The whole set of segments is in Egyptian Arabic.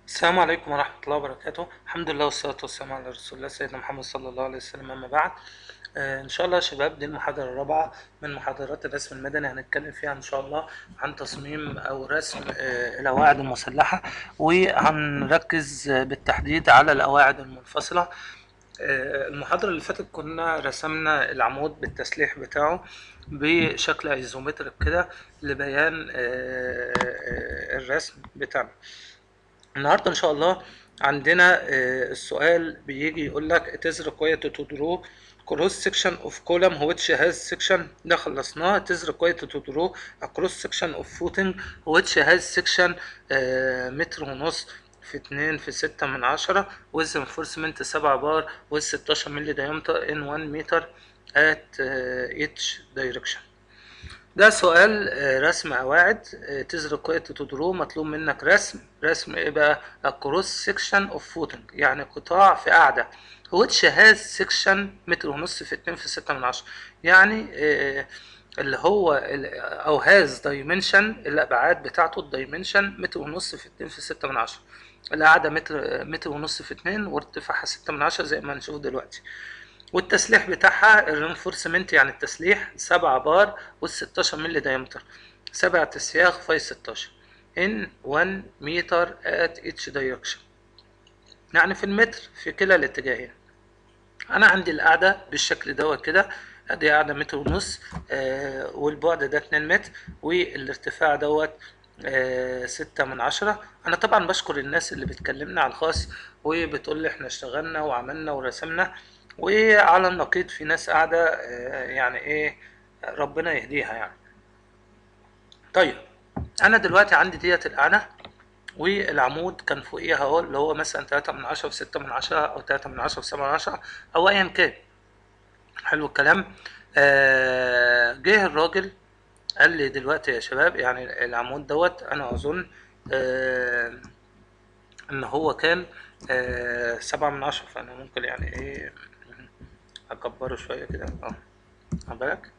السلام عليكم ورحمة الله وبركاته الحمد لله والصلاة والسلام على رسول الله سيدنا محمد صلى الله عليه وسلم أما بعد آه إن شاء الله يا شباب دي المحاضرة الرابعة من محاضرات الرسم المدني هنتكلم فيها إن شاء الله عن تصميم أو رسم آه القواعد المسلحة وهنركز آه، بالتحديد على القواعد المنفصلة آه، المحاضرة اللي فاتت كنا رسمنا العمود بالتسليح بتاعه بشكل ايزومتريك كده لبيان آه، آه، الرسم بتاعنا النهارده ان شاء الله عندنا آه، السؤال بيجي يقول لك it is required to draw cross section of column which has section ده خلصناه it is required to draw a cross section of footing which has section آه، متر ونص في اتنين في ستة من عشرة with enforcement سبعة بار with ستاشر ملي diameter in one meter at آه، each direction ده سؤال آه، رسم قواعد تز required to draw مطلوب منك رسم رسم ايه بقى cross section of footing يعني قطاع في قاعدة which has section متر ونص في اتنين في ستة من عشرة يعني آه، اللي هو ال- او has dimension الابعاد بتاعته الدايمنشن متر ونص في اتنين في ستة من عشرة القاعدة متر متر ونص في اتنين وارتفاعها ستة من عشرة زي ما هنشوف دلوقتي والتسليح بتاعها الرينفورسمنت يعني التسليح سبعة بار والستاشر ملي دايمتر سبع تسياخ في ستاشر in 1 متر at each direction يعني في المتر في كلا الاتجاهين انا عندي القاعدة بالشكل دوت كده ادي قاعدة متر ونص آه والبعد ده اتنين متر والارتفاع دوت آه ستة من عشرة انا طبعا بشكر الناس اللي بتكلمنا على الخاص وبتقول لي احنا اشتغلنا وعملنا ورسمنا وعلى النقيض في ناس قاعدة آه يعني ايه ربنا يهديها يعني طيب انا دلوقتي عندي ديت القاعدة والعمود كان فوقيها اهو اللي هو مثلا تلاتة من عشرة في ستة من عشرة او تلاتة من عشرة في سبعة من عشرة او ايا كان حلو الكلام آه جه الراجل قال لي دلوقتي يا شباب يعني العمود دوت انا اظن آه ان هو كان آه سبعة من عشرة فانا ممكن يعني ايه اكبره شوية كده اه خد بالك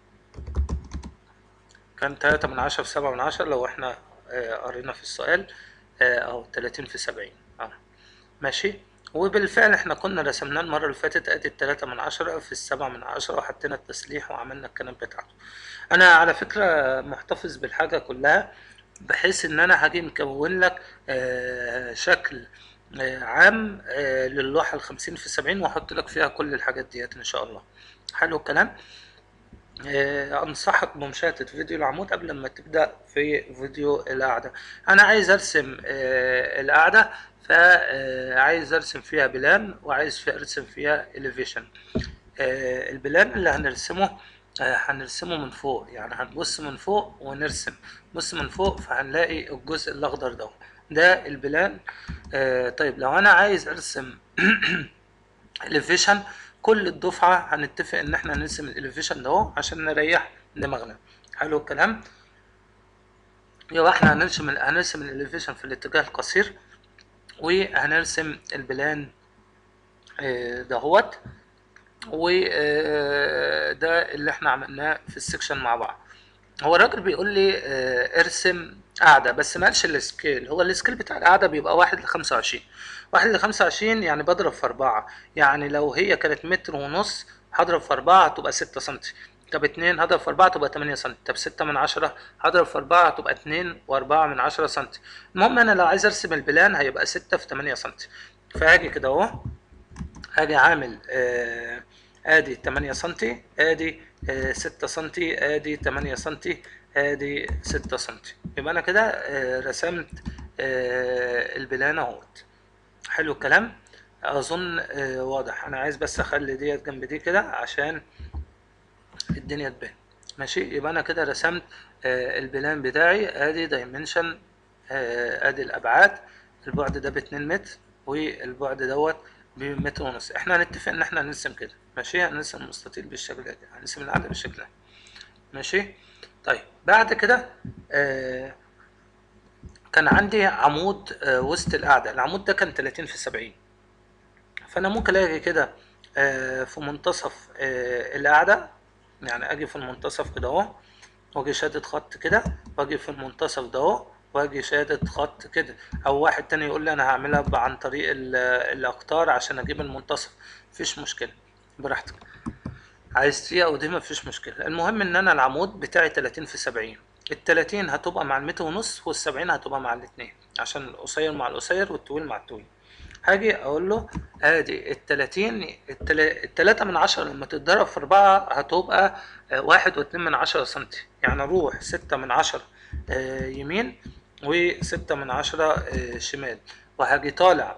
كان تلاتة من عشرة في سبعة من عشرة لو احنا آه قرينا في السؤال آه او تلاتين في سبعين اه ماشي وبالفعل احنا كنا رسمناه المرة اللي فاتت ادي التلاتة من عشرة في السبعة من عشرة وحطينا التسليح وعملنا الكلام بتاعته انا على فكرة محتفظ بالحاجة كلها بحيث ان انا هاجي مكون لك آه شكل آه عام آه للوحة الخمسين في سبعين واحط لك فيها كل الحاجات ديت ان شاء الله حلو الكلام آه، انصحك بمشاهدة فيديو العمود قبل ما تبدأ في فيديو القعدة انا عايز ارسم آه، القعدة فعايز ارسم فيها بلان وعايز في ارسم فيها elevation آه، البلان اللي هنرسمه آه، هنرسمه من فوق يعني هنبص من فوق ونرسم بص من فوق فهنلاقي الجزء الاخضر ده ده البلان آه، طيب لو انا عايز ارسم elevation كل الدفعة هنتفق ان احنا نرسم الاليفيشن ده اهو عشان نريح دماغنا حلو الكلام يبقى احنا هنرسم هنرسم الاليفيشن في الاتجاه القصير وهنرسم البلان آه، دهوت وده اللي احنا عملناه في السكشن مع بعض هو الراجل بيقول لي آه، ارسم قاعدة بس ما قالش السكيل هو السكيل بتاع القاعدة بيبقى واحد لخمسة وعشرين واحد لخمسة وعشرين يعني بضرب في أربعة يعني لو هي كانت متر ونص هضرب في أربعة هتبقى ستة سنتي طب اتنين هضرب في أربعة تبقى تمانية سنتي طب ستة من عشرة هضرب في أربعة هتبقى اتنين وأربعة من عشرة سنتي المهم أنا لو عايز أرسم البلان هيبقى ستة في تمانية سنتي فهاجي كده أهو هاجي عامل آه ادي 8 سنتي ادي آه 6 سنتي ادي 8 سنتي ادي 6 سنتي يبقى انا كده آه رسمت آه البلان اهوت حلو الكلام اظن آه واضح انا عايز بس اخلي ديت جنب دي كده عشان الدنيا تبان ماشي يبقى انا كده رسمت آه البلان بتاعي ادي دايمنشن آه ادي الابعاد البعد ده باتنين متر والبعد دوت بمتر ونص احنا هنتفق ان احنا هنرسم كده ماشي هنرسم مستطيل بالشكل ده هنرسم القاعدة بالشكل ده ماشي طيب بعد كده آه كان عندي عمود آه وسط القاعدة العمود ده كان 30 في 70 فانا ممكن اجي كده آه في منتصف آه القاعدة يعني اجي في المنتصف كده اهو واجي شادد خط كده واجي في المنتصف ده اهو واجي شادد خط كده او واحد تاني يقول لي انا هعملها ب- عن طريق ال- الاقطار عشان اجيب المنتصف مفيش مشكله براحتك عايز دي او دي مفيش مشكله المهم ان انا العمود بتاعي 30 في 70 ال 30 هتبقى مع المتر ونص وال 70 هتبقى مع الاتنين عشان القصير مع القصير والطويل مع الطويل هاجي اقول له ادي ال 30 التلا- التلاتة من عشرة لما تتضرب في أربعة هتبقى آه، واحد واتنين من عشرة سنتي يعني أروح ستة من عشرة آه، يمين وستة من عشرة آه، شمال وهاجي طالع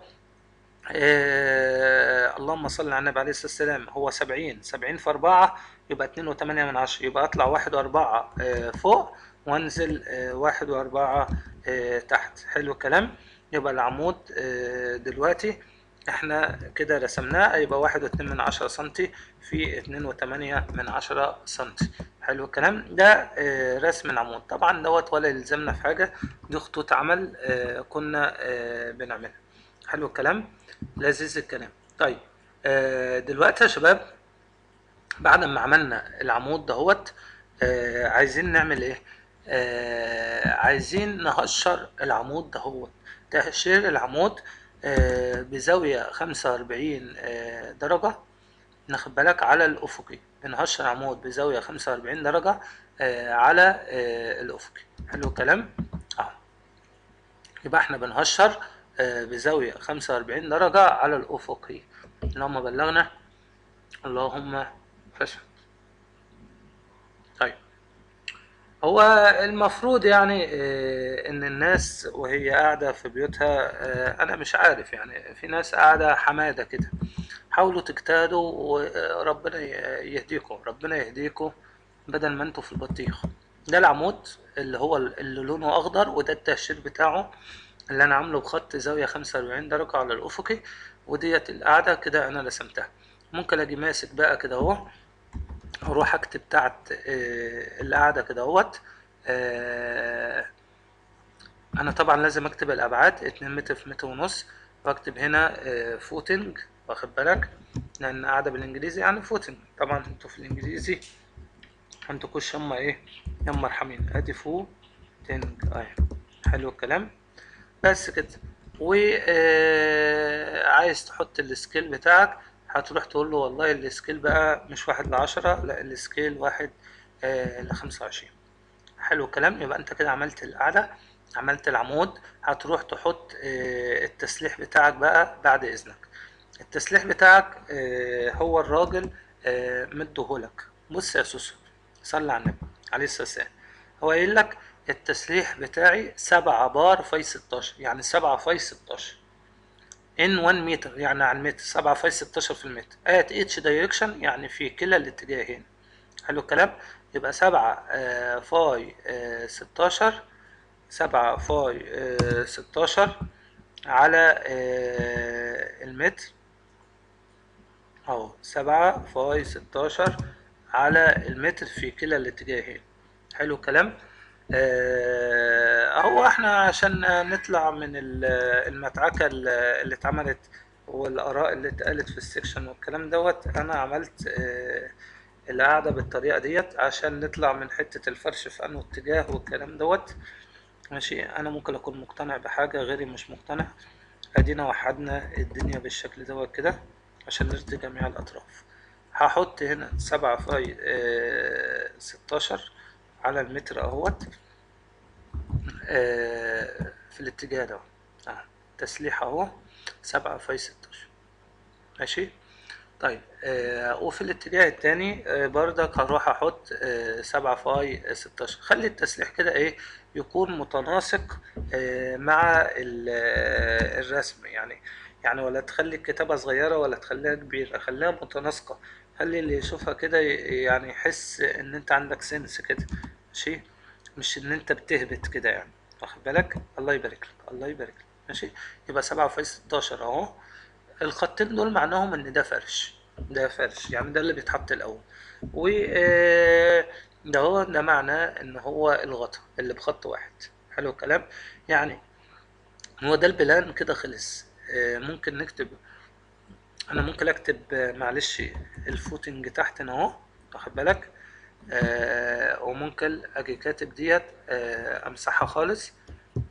آه اللهم صل على النبي عليه الصلاة والسلام هو سبعين سبعين في أربعة يبقى اتنين وتمانية من عشرة يبقى أطلع واحد وأربعة آه فوق وأنزل آه واحد وأربعة آه تحت حلو الكلام يبقى العمود آه دلوقتي احنا كده رسمناه يبقى واحد واتنين من عشرة سنتي في اتنين وتمانية من عشرة سنتي حلو الكلام ده آه رسم العمود طبعا دوت ولا يلزمنا في حاجة دي خطوط عمل آه كنا آه بنعملها حلو الكلام لذيذ الكلام طيب آه دلوقتي يا شباب بعد ما عملنا العمود دهوت آه عايزين نعمل ايه آه عايزين نهشر العمود دهوت تهشير العمود آه بزاوية خمسة وأربعين آه درجة ناخد بالك على الأفقي بنهشر عمود بزاوية خمسة وأربعين درجة آه على آه الأفقي حلو الكلام اهو يبقى احنا بنهشر آه بزاوية خمسة وأربعين درجة على الأفقي اللهم بلغنا اللهم فشل طيب هو المفروض يعني آه، ان الناس وهي قاعدة في بيوتها آه، انا مش عارف يعني في ناس قاعدة حمادة كده حاولوا تجتهدوا وربنا يهديكم ربنا يهديكم بدل ما انتوا في البطيخ ده العمود اللي هو اللي لونه اخضر وده التهشير بتاعه اللي انا عامله بخط زاوية 45 درجة على الافقي وديت القاعدة كده انا رسمتها ممكن اجي ماسك بقى كده اهو اروح اكتب تحت آه، القاعدة كده اهوت آه، انا طبعا لازم اكتب الابعاد 2 متر في متر ونص واكتب هنا فوتنج واخد بالك لان قاعدة بالانجليزي يعني فوتنج طبعا انتوا في الانجليزي عندكوش يما ايه يما ارحمين ادي فوتنج اهي حلو الكلام بس كده وعايز تحط السكيل بتاعك هتروح تقول له والله السكيل بقى مش واحد لعشرة لا السكيل واحد آه لخمسة وعشرين حلو الكلام يبقى انت كده عملت القعدة عملت العمود هتروح تحط آه التسليح بتاعك بقى بعد اذنك التسليح بتاعك آه هو الراجل آه مديهولك بص يا سوسو صلي على النبي عليه الصلاة والسلام هو قايل لك التسليح بتاعي سبعة بار في ستاشر يعني سبعة في ستاشر ان 1 متر يعني على المتر سبعة في ستاشر في المتر ات اتش دايركشن يعني في كلا الاتجاهين حلو الكلام يبقى سبعة آه فاي آه ستاشر سبعة فاي آه ستاشر على آه المتر اهو سبعة فاي ستاشر على المتر في كلا الاتجاهين حلو الكلام آه، هو احنا عشان نطلع من ال- المدعكة ال- اللي اتعملت والآراء اللي اتقالت في السكشن والكلام دوت أنا عملت آه، القعدة بالطريقة ديت عشان نطلع من حتة الفرش في أنه اتجاه والكلام دوت ماشي أنا ممكن أكون مقتنع بحاجة غيري مش مقتنع أدينا وحدنا الدنيا بالشكل دوت كده عشان نرضي جميع الأطراف هحط هنا سبعة فاي آه، ستاشر على المتر اهوت آه، في الاتجاه ده اه تسليح اهو سبعة فاي ستاشر ماشي طيب آه وفي الاتجاه التاني آه بردك هروح احط آه سبعة فاي ستاشر خلي التسليح كده ايه يكون متناسق آه مع ال- آه، الرسم يعني يعني ولا تخلي الكتابة صغيرة ولا تخليها كبيرة خليها متناسقة خلي اللي يشوفها كده ي- يعني يحس ان انت عندك سنس كده ماشي مش ان انت بتهبط كده يعني واخد بالك الله يبارك لك الله يبارك لك ماشي يبقى سبعة فاي ستاشر اهو الخطين دول معناهم ان ده فرش ده فرش يعني ده اللي بيتحط الاول و آه، ده هو ده معناه ان هو الغطا اللي بخط واحد حلو الكلام يعني هو ده البلان كده خلص آه، ممكن نكتب انا ممكن اكتب آه، معلش الفوتنج تحت هنا اهو واخد بالك آه وممكن اجي كاتب ديت آه امسحها خالص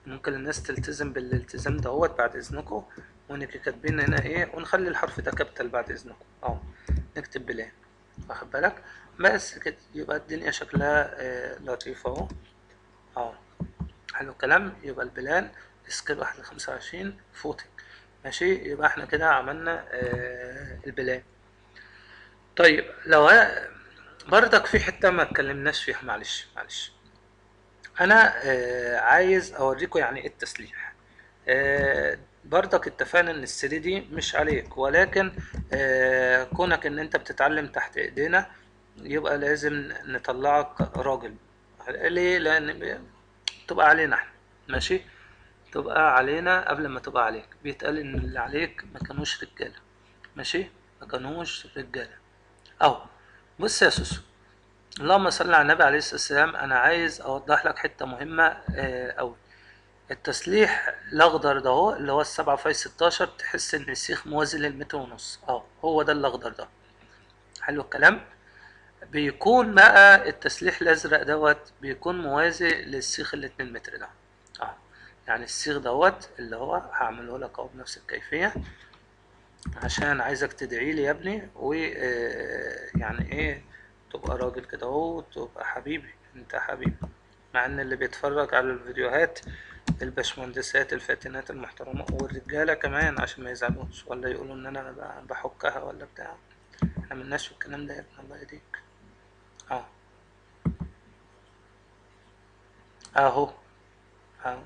ممكن الناس تلتزم بالالتزام دهوت بعد اذنكم ونيجي كاتبين هنا ايه ونخلي الحرف ده كابيتال بعد اذنكم اهو نكتب بلان واخد بالك بس كده يبقى الدنيا شكلها آه لطيف اهو اهو حلو الكلام يبقى البلان سكيل واحد لخمسة وعشرين فوتنج ماشي يبقى احنا كده عملنا آه البلان طيب لو أنا برضك في حتة ما اتكلمناش فيها معلش معلش انا آه عايز اوريكم يعني ايه التسليح آه برضك اتفقنا ان السري دي مش عليك ولكن آه كونك ان انت بتتعلم تحت ايدينا يبقى لازم نطلعك راجل ليه لان تبقى علينا احنا ماشي تبقى علينا قبل ما تبقى عليك بيتقال ان اللي عليك ما كانوش رجاله ماشي ما كانوش رجاله اهو بص يا سوسو اللهم صل على النبي عليه الصلاه والسلام انا عايز اوضح لك حته مهمه آه اوي التسليح الاخضر ده هو اللي هو السبعة فاي ستاشر تحس ان السيخ موازي للمتر ونص اه هو ده الاخضر ده حلو الكلام بيكون بقى التسليح الازرق دوت بيكون موازي للسيخ الاتنين متر ده اه يعني السيخ دوت اللي هو هعمله لك اهو بنفس الكيفيه عشان عايزك تدعي لي يا ابني و يعني ايه تبقى راجل كده اهو تبقى حبيبي انت حبيبي مع ان اللي بيتفرج على الفيديوهات البشمهندسات الفاتنات المحترمة والرجالة كمان عشان ما يزعلوش ولا يقولوا ان انا بحكها ولا بتاع احنا ملناش في الكلام ده يا ابن الله يهديك اه اهو اهو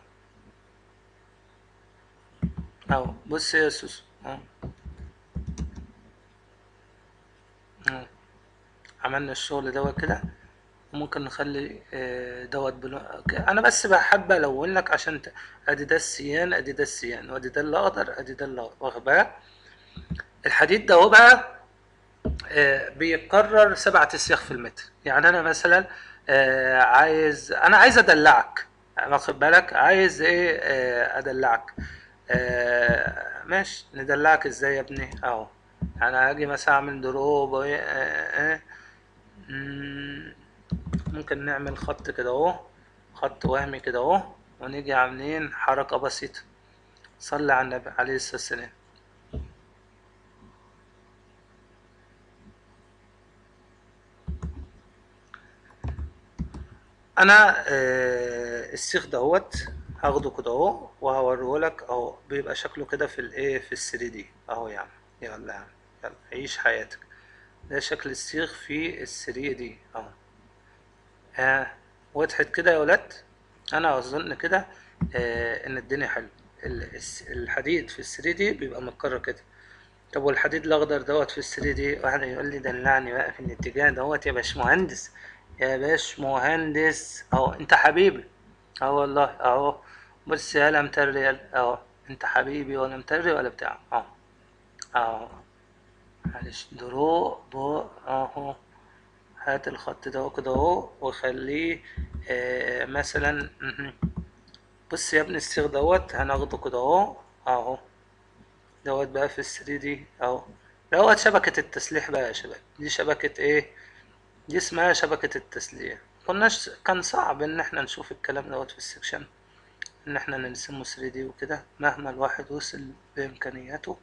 اهو بص يا سوسو اهو اهو عملنا الشغل دوت كده وممكن نخلي دوت بلو... انا بس بحب الون لك عشان ت... ادي ده السيان ادي ده السيان وادي ده الاخضر ادي ده الاخضر واخد بالك الحديد ده هو بقى بيتكرر سبعة اسياخ في المتر يعني انا مثلا عايز انا عايز ادلعك واخد بالك عايز ايه ادلعك ماشي ندلعك ازاي يا ابني اهو انا هاجي مثلا اعمل دروب ايه ممكن نعمل خط كده اهو خط وهمي كده اهو ونيجي عاملين حركة بسيطة صلي على النبي عليه الصلاة والسلام انا آه السيخ دهوت هاخده كده اهو وهوريه لك اهو بيبقى شكله كده في الايه في الثري دي اهو يعني يلا يعني يلا عيش حياتك ده شكل السيخ في الثري دي اهو ها وضحت كده يا ولاد انا اظن كده آه ان الدنيا حلو الحديد في الثري دي بيبقى متكرر كده طب والحديد الاخضر دوت في الثري دي واحد يقول لي دلعني بقى في الاتجاه دوت يا باشمهندس يا باشمهندس اهو انت حبيبي اه والله اهو بص يا متري يلا اهو انت حبيبي ولا متري ولا بتاع اهو اهو معلش درو بو اهو هات الخط ده كده اهو وخليه آه مثلا بص يا ابني السيخ دوت هناخده كده اهو اهو دوت بقى في الثري دي اهو دوت شبكة التسليح بقى يا شباب دي شبكة ايه دي اسمها شبكة التسليح كناش كان صعب ان احنا نشوف الكلام دوت في السكشن ان احنا نرسمه 3 دي وكده مهما الواحد وصل بامكانياته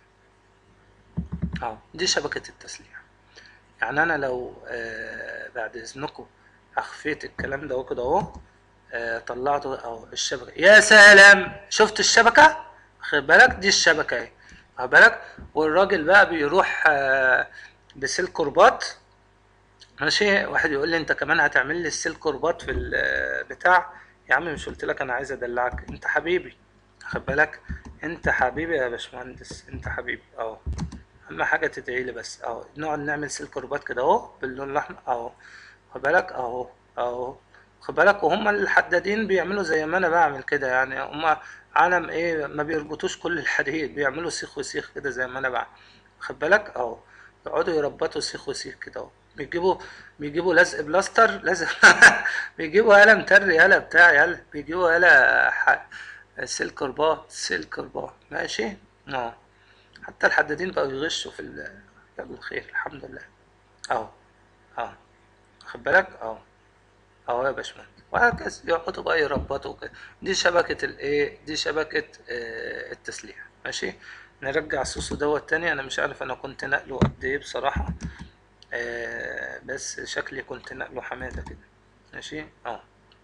اه دي شبكة التسليح يعني انا لو آه بعد اذنكم اخفيت الكلام ده وكده اهو آه طلعته اهو الشبكة يا سلام شفت الشبكة خد بالك دي الشبكة اهي خد بالك والراجل بقى بيروح آه بسلك رباط ماشي واحد يقول لي انت كمان هتعمل لي السلك رباط في البتاع يا عم مش قلت لك انا عايز ادلعك انت حبيبي خد بالك انت حبيبي يا باشمهندس انت حبيبي اهو اهم حاجه تدعي لي بس اهو نقعد نعمل سلك رباط كده اهو باللون الاحمر اهو خد بالك اهو اهو خد بالك وهم الحدادين بيعملوا زي ما انا بعمل كده يعني هم عالم ايه ما بيربطوش كل الحديد بيعملوا سيخ وسيخ كده زي ما انا بعمل خد بالك اهو يقعدوا يربطوا سيخ وسيخ كده اهو بيجيبوا بيجيبوا لزق بلاستر لزق بيجيبوا قلم تري يلا بتاع يلا بيجيبوا يلا ح... سلك رباط سلك رباط ماشي اه حتى الحدادين بقوا يغشوا في ال... يلا خير الحمد لله اهو اهو خد بالك اهو اهو يا باشمهندس وهكذا يقعدوا بقى يربطوا كده دي شبكة الايه دي شبكة آه التسليح ماشي نرجع السوسو دوت تاني انا مش عارف انا كنت نقله قد ايه بصراحة آه بس شكلي كنت نقله حمادة كده ماشي اه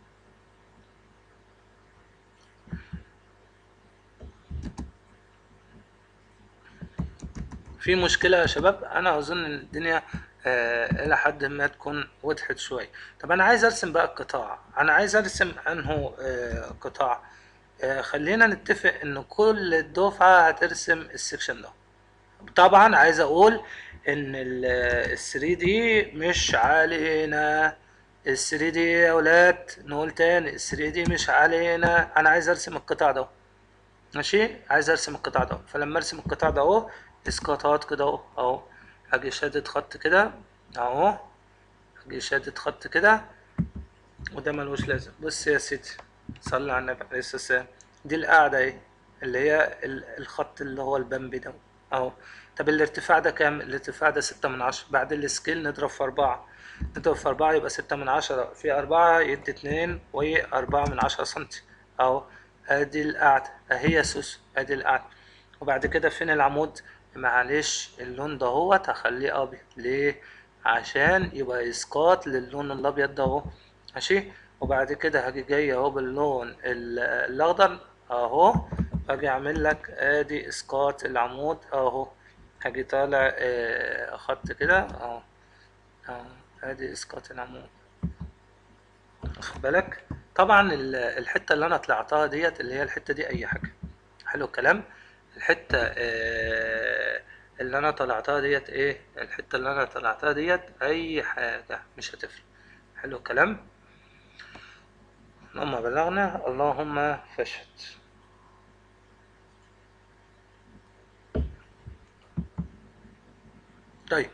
في مشكلة يا شباب أنا أظن إن الدنيا آه إلى حد ما تكون وضحت شوية طب أنا عايز أرسم بقى القطاع أنا عايز أرسم أنه آه قطاع آه خلينا نتفق إن كل الدفعة هترسم السكشن ده طبعا عايز أقول إن ال 3 دي مش علينا ال 3 دي يا ولاد نقول تاني ال 3 دي مش علينا أنا عايز أرسم القطاع ده ماشي عايز ارسم القطاع ده فلما ارسم القطاع ده اهو اسقاطات كده اهو اهو هاجي شادد خط كده اهو هاجي شادد خط كده وده ملوش لازم بص يا سيدي صلي على النبي عليه الصلاة والسلام دي القاعدة اهي اللي هي ال- الخط اللي هو البمبي ده اهو طب الارتفاع ده كام الارتفاع ده ستة من عشرة بعد السكيل نضرب في أربعة نضرب في أربعة يبقى ستة من عشرة في أربعة يدي اتنين وأربعة من عشرة سنتي اهو ادي القاعدة اهي يا سوسو ادي القاعدة وبعد كده فين العمود معلش اللون ده هو هخليه ابيض ليه عشان يبقى اسقاط للون الابيض ده اهو ماشي وبعد كده هاجي جاي اهو باللون ال- الاخضر اهو هاجي اعمل لك ادي اسقاط العمود اهو هاجي طالع آه، خط كده اهو اهو ادي اسقاط العمود واخد بالك طبعا ال- الحته اللي انا طلعتها ديت اللي هي الحته دي اي حاجه حلو الكلام الحته آه، اللي انا طلعتها ديت ايه الحته اللي انا طلعتها ديت اي حاجه مش هتفرق حلو الكلام اللهم بلغنا اللهم فاشهد طيب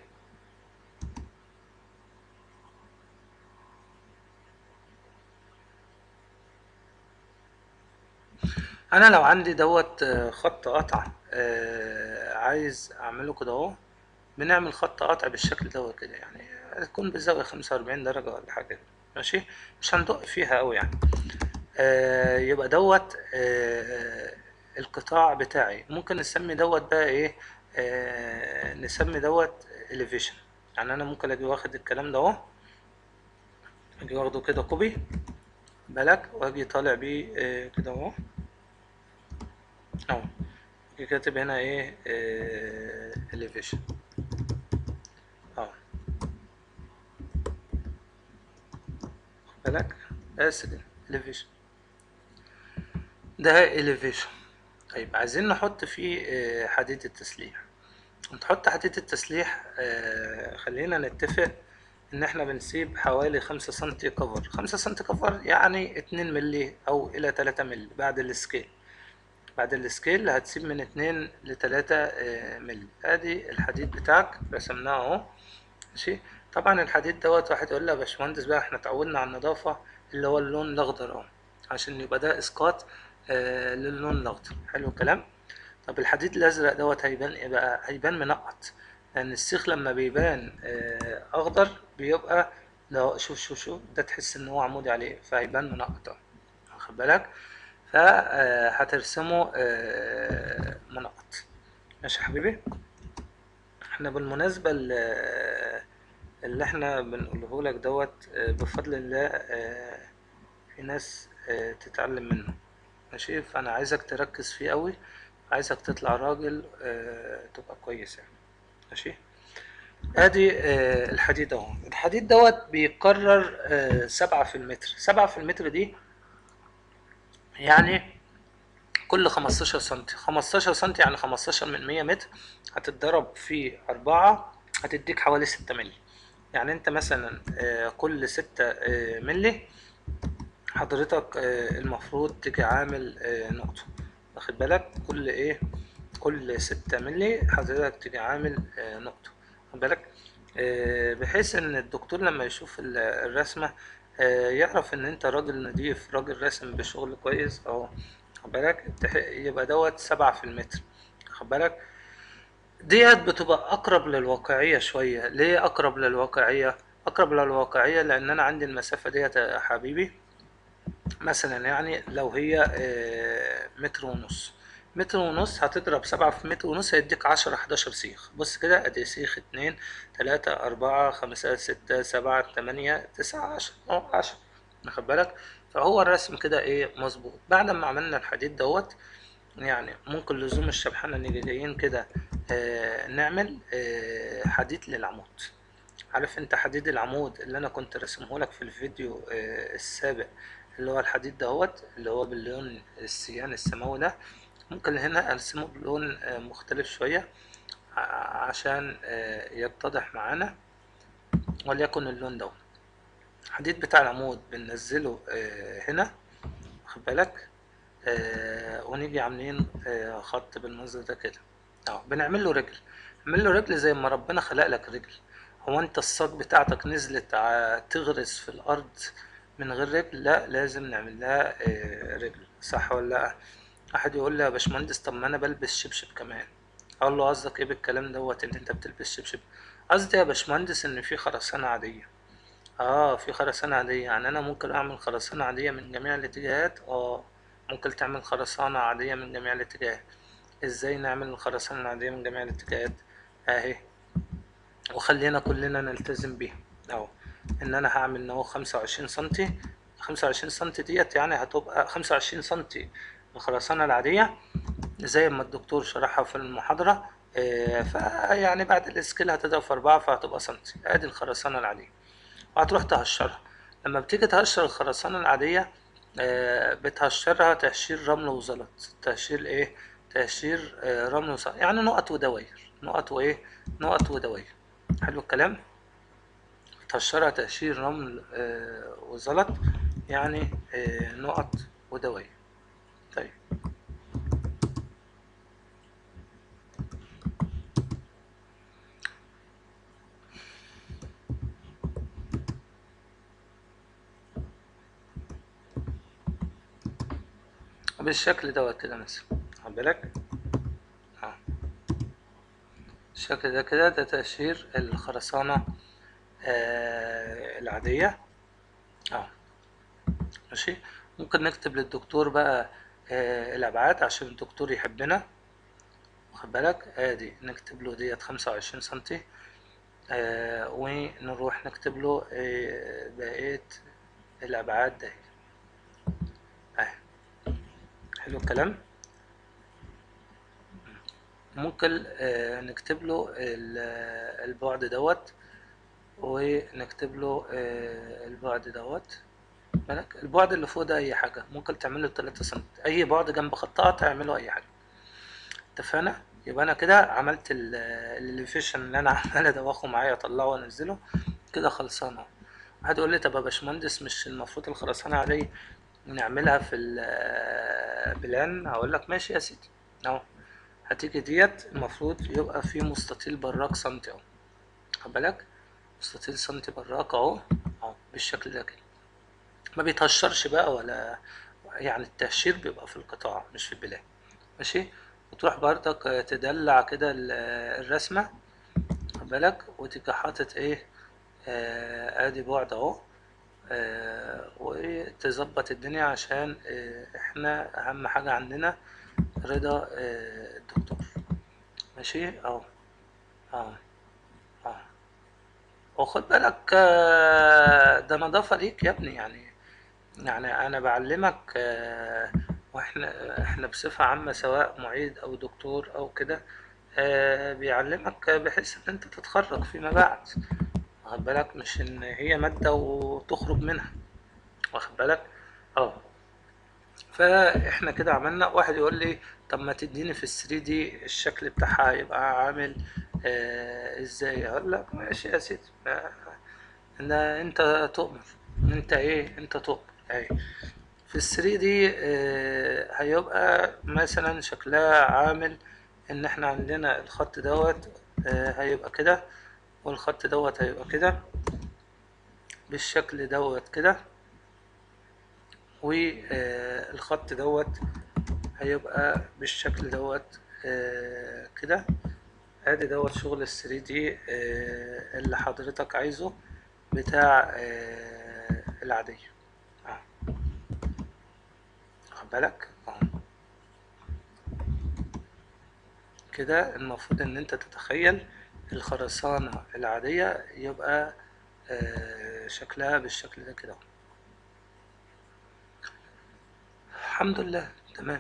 انا لو عندي دوت آه، خط قطع آه، عايز اعمله كده اهو بنعمل خط قطع بالشكل دوت كده يعني تكون بزاوية خمسة وأربعين درجة ولا حاجة كده. ماشي مش هندق فيها أوي يعني آه يبقى دوت آه القطاع بتاعي ممكن نسمي دوت بقى ايه آه نسمي دوت elevation يعني انا ممكن اجي واخد الكلام ده اهو اجي واخده كده كوبي بالك واجي طالع بيه آه كده اهو اهو اجي كاتب هنا ايه آه elevation اهو بالك بس كده elevation ده elevation طيب عايزين نحط فيه آه، حديد التسليح نحط حديد التسليح آه، خلينا نتفق ان احنا بنسيب حوالي خمسة سنتي كفر خمسة سنتي كفر يعني اتنين ملي او الى تلاتة ملي بعد السكيل بعد السكيل هتسيب من اتنين لتلاتة آه، ملي ادي الحديد بتاعك رسمناه اهو ماشي طبعا الحديد دوت واحد يقول لي يا باشمهندس بقى احنا اتعودنا على النظافة اللي هو اللون الاخضر اهو عشان يبقى ده اسقاط آه للون الاخضر حلو الكلام طب الحديد الازرق دوت هيبان ايه بقى هيبان منقط لان السيخ لما بيبان آه اخضر بيبقى لو شوف شوف شوف ده تحس ان هو عمودي عليه فهيبان منقط اهو واخد بالك فهترسمه آه منقط ماشي يا حبيبي احنا بالمناسبة ال- اللي احنا بنقوله لك دوت آه، بفضل الله آه، في ناس آه، تتعلم منه ماشي فانا عايزك تركز فيه قوي عايزك تطلع راجل آه، تبقى كويس يعني ماشي ادي آه، الحديد اهو الحديد دوت بيتكرر آه، سبعة في المتر سبعة في المتر دي يعني كل 15 سنتي 15 سنتي يعني 15 من 100 متر هتتضرب في أربعة هتديك حوالي 6 مللي يعني انت مثلا آه، كل 6 آه، مللي حضرتك آه، المفروض تيجي عامل آه، نقطة واخد بالك كل ايه كل 6 مللي حضرتك تيجي عامل آه، نقطة واخد بالك آه، بحيث ان الدكتور لما يشوف ال- الرسمة آه، يعرف ان انت راجل نضيف راجل راسم بشغل كويس اهو واخد بالك تح- يبقى دوت سبعة في المتر واخد بالك ديت بتبقى اقرب للواقعية شوية ليه اقرب للواقعية اقرب للواقعيه لان انا عندي المسافه ديت يا حبيبي مثلا يعني لو هي آه، متر ونص متر ونص هتضرب سبعة في متر ونص هيديك عشرة حداشر سيخ بص كده ادي سيخ اتنين تلاتة أربعة خمسة ستة سبعة تمانية تسعة عشرة أهو عشرة واخد بالك فهو الرسم كده ايه مظبوط بعد ما عملنا الحديد دوت يعني ممكن لزوم الشبحانة نيجي جايين كده آه نعمل آه حديد للعمود عارف انت حديد العمود اللي انا كنت رسمه لك في الفيديو آه السابق اللي هو الحديد دهوت اللي هو باللون السيان السماوي ده ممكن هنا ارسمه بلون آه مختلف شوية ع- عشان آه يتضح معانا وليكن اللون دوت الحديد بتاع العمود بننزله آه هنا واخد بالك آه ونيجي عاملين آه خط بالمنظر ده كده اه بنعمل له رجل نعمل له رجل زي ما ربنا خلق لك رجل هو انت الصاج بتاعتك نزلت ع- تغرس في الارض من غير رجل لا لازم نعمل لها آه رجل صح ولا لا احد يقول لي يا باشمهندس طب ما انا بلبس شبشب كمان اقول له قصدك ايه بالكلام دوت ان انت بتلبس شبشب قصدي يا باشمهندس ان في خرسانة عادية اه في خرسانة عادية يعني انا ممكن اعمل خرسانة عادية من جميع الاتجاهات اه ممكن تعمل خرسانة عادية من جميع الاتجاهات ازاي نعمل الخرسانة العادية من جميع الاتجاهات اهي وخلينا كلنا نلتزم بيها اهو ان انا هعمل اهو خمسة وعشرين سنتي خمسة وعشرين سنتي ديت يعني هتبقى خمسة وعشرين سنتي الخرسانة العادية زي ما الدكتور شرحها في المحاضرة آه، فيعني بعد الاسكيل هتضرب في أربعة فهتبقى سنتي ادي الخرسانة العادية وهتروح تهشرها لما بتيجي تهشر الخرسانة العادية آه، بتهشرها تهشير رمل وزلط تهشير ايه تهشير آه، رمل وزلط يعني نقط ودواير نقط وايه نقط ودواير حلو الكلام تهشرها تهشير رمل آه، وزلط يعني آه، نقط ودواير طيب بالشكل دوت كده مثلا خد بالك اه الشكل ده كده ده تهشير الخرسانة آه العادية اه ماشي ممكن نكتب للدكتور بقى آه الأبعاد عشان الدكتور يحبنا واخد بالك ادي نكتب له ديت خمسة وعشرين سنتي آه ونروح نكتب له آه بقية الأبعاد ده اهي حلو الكلام ممكن آه نكتب له ال- البعد دوت ونكتب له آه البعد دوت بالك البعد اللي فوق ده اي حاجة ممكن تعمله تلاتة سم اي بعد جنب خط قطع اعمله اي حاجة اتفقنا يبقى انا كده عملت الليفيشن اللي انا عمال ادوخه معايا اطلعه وانزله كده خلصانه واحد يقول لي طب يا باشمهندس مش المفروض الخرسانه عاديه نعملها في ال- بالعين هقول لك ماشي يا سيدي اهو هتيجي ديت المفروض يبقى في مستطيل براك سنتي اهو خد بالك مستطيل سنتي براك اهو اهو بالشكل ده كده ما بيتهشرش بقى ولا يعني التهشير بيبقى في القطاع مش في البلاد ماشي وتروح برضك تدلع كده ال- الرسمة خد بالك وتيجي حاطط ايه آه ادي بعد اهو آه وتظبط الدنيا عشان آه احنا اهم حاجة عندنا رضا آه الدكتور ماشي اهو اه اه وخد بالك آه ده نظافة ليك يا ابني يعني يعني انا بعلمك آه، واحنا احنا بصفة عامة سواء معيد او دكتور او كده آه، بيعلمك بحيث ان انت تتخرج فيما بعد واخد بالك مش ان هي مادة وتخرج منها واخد بالك اه فاحنا كده عملنا واحد يقول لي طب ما تديني في ال 3 دي الشكل بتاعها هيبقى عامل آه ازاي اقول لك ماشي يا سيدي آه، ان انت تؤمر انت ايه انت تؤمر اي في ال 3 دي آه، هيبقى مثلا شكلها عامل ان احنا عندنا الخط دوت آه، هيبقى كده والخط دوت هيبقى كده بالشكل دوت كده والخط دوت هيبقى بالشكل دوت آه، كده ادي دوت شغل ال 3 دي اللي حضرتك عايزه بتاع آه، العادية اه واخد بالك اه كده المفروض ان انت تتخيل الخرسانة العادية يبقى آه، شكلها بالشكل ده كده الحمد لله تمام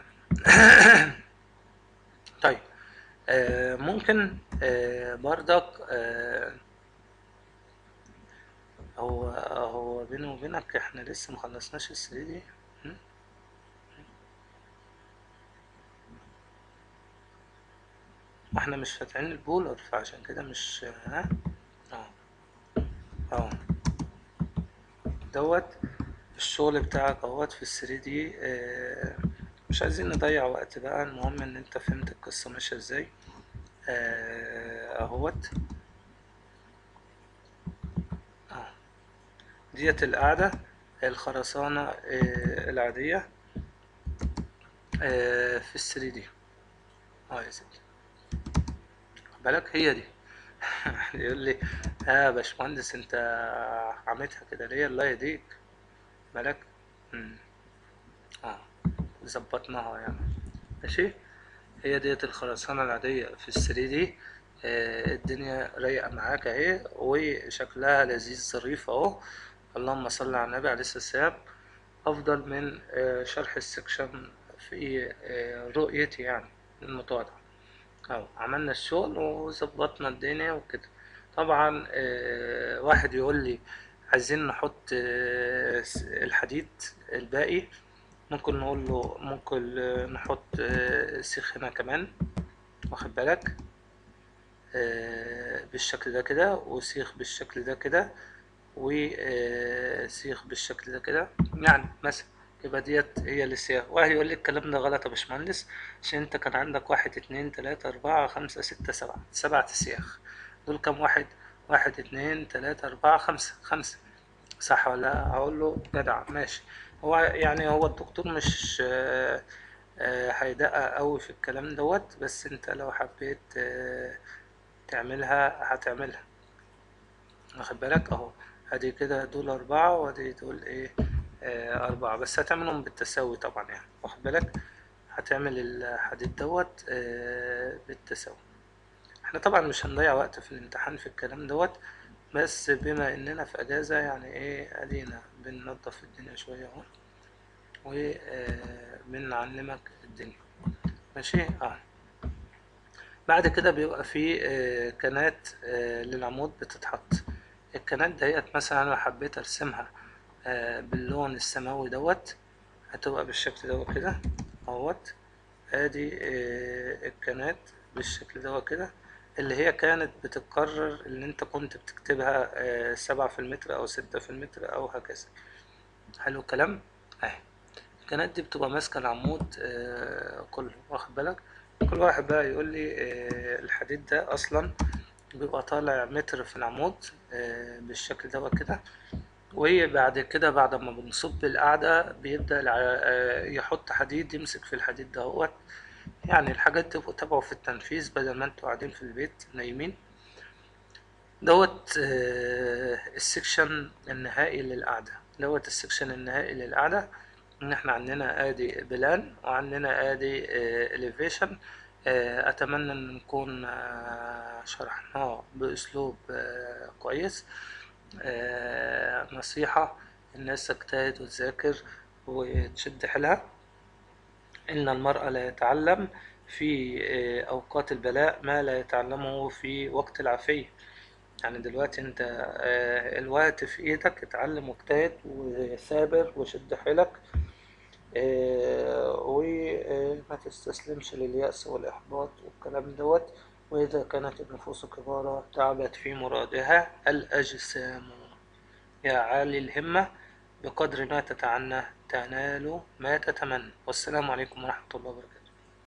طيب آه، ممكن آه، بردك آه، هو هو بيني وبينك احنا لسه مخلصناش السري دي م? احنا مش فاتحين البولر فعشان كده مش ها اه اه دوت الشغل بتاعك اهوت في الثري دي آه، مش عايزين نضيع وقت بقى المهم ان انت فهمت القصة ماشية ازاي آه، اهوت اه ديت القاعدة الخرسانة آه، العادية آه، في الثري دي اه يا سيدي خد بالك هي دي يقول لي اه يا باشمهندس انت عملتها كده ليه الله يهديك بالك مم. اه ظبطناها يعني ماشي هي ديت الخرسانة العادية في الثري دي آه الدنيا رايقة معاك اهي وشكلها لذيذ ظريف اهو اللهم صل على النبي عليه الصلاة والسلام افضل من آه شرح السكشن في آه رؤيتي يعني المتواضعة اهو عملنا الشغل وظبطنا الدنيا وكده طبعا آه واحد يقول لي عايزين نحط آه س- الحديد الباقي ممكن نقول له ممكن آه، نحط آه، سيخ هنا كمان واخد بالك آه، بالشكل ده كده وسيخ بالشكل ده كده وسيخ بالشكل ده كده يعني مثلا يبقى ديت هي السياخ واحد يقول لي الكلام ده غلط يا باشمهندس عشان انت كان عندك واحد اتنين تلاتة اربعة خمسة ستة سبعة سبعة سياخ دول كام واحد واحد اتنين تلاتة اربعة خمسة خمسة صح ولا لا هقول له جدع ماشي هو يعني هو الدكتور مش آه، آه، هيدقق قوي في الكلام دوت بس انت لو حبيت آه، تعملها هتعملها واخد بالك اهو ادي كده دول اربعة وادي دول ايه آه اربعة بس هتعملهم بالتساوي طبعا يعني واخد بالك هتعمل الحديد دوت آه بالتساوي احنا طبعا مش هنضيع وقت في الامتحان في الكلام دوت بس بما اننا في اجازة يعني ايه ادينا بننضف الدنيا شوية اهو وبنعلمك الدنيا ماشي اه بعد كده بيبقى في آه، كنات آه، للعمود بتتحط الكنات ديت مثلا انا حبيت ارسمها آه، باللون السماوي دوت هتبقى بالشكل دوت كده اهوت ادي آه، الكنات بالشكل دوت كده اللي هي كانت بتتكرر اللي انت كنت بتكتبها آه، سبعة في المتر او ستة في المتر او هكذا حلو الكلام اهي الكنات دي بتبقى ماسكة العمود آه، كله واخد بالك كل واحد بقى يقول لي آه، الحديد ده اصلا بيبقى طالع متر في العمود آه، بالشكل ده كده وبعد كده بعد ما بنصب القاعدة بيبدأ الع- آه، يحط حديد يمسك في الحديد دهوت يعني الحاجات تبقوا تابعوا في التنفيذ بدل ما انتوا قاعدين في البيت نايمين دوت آه، السكشن النهائي للقعدة دوت السكشن النهائي للقعدة ان احنا عندنا ادي بلان وعندنا ادي اليفيشن اتمنى ان نكون آه، شرحناه باسلوب آه، كويس آه، نصيحة الناس تجتهد وتذاكر وتشد حيلها إن المرء لا يتعلم في آه، أوقات البلاء ما لا يتعلمه في وقت العافية يعني دلوقتي انت آه، الوقت في ايدك اتعلم واجتهد وثابر وشد حيلك آه، وما تستسلمش لليأس والإحباط والكلام دوت وإذا كانت النفوس كبارة تعبت في مرادها الأجسام يا عالي الهمة بقدر ما تتعنى تنال ما تتمنى والسلام عليكم ورحمة الله وبركاته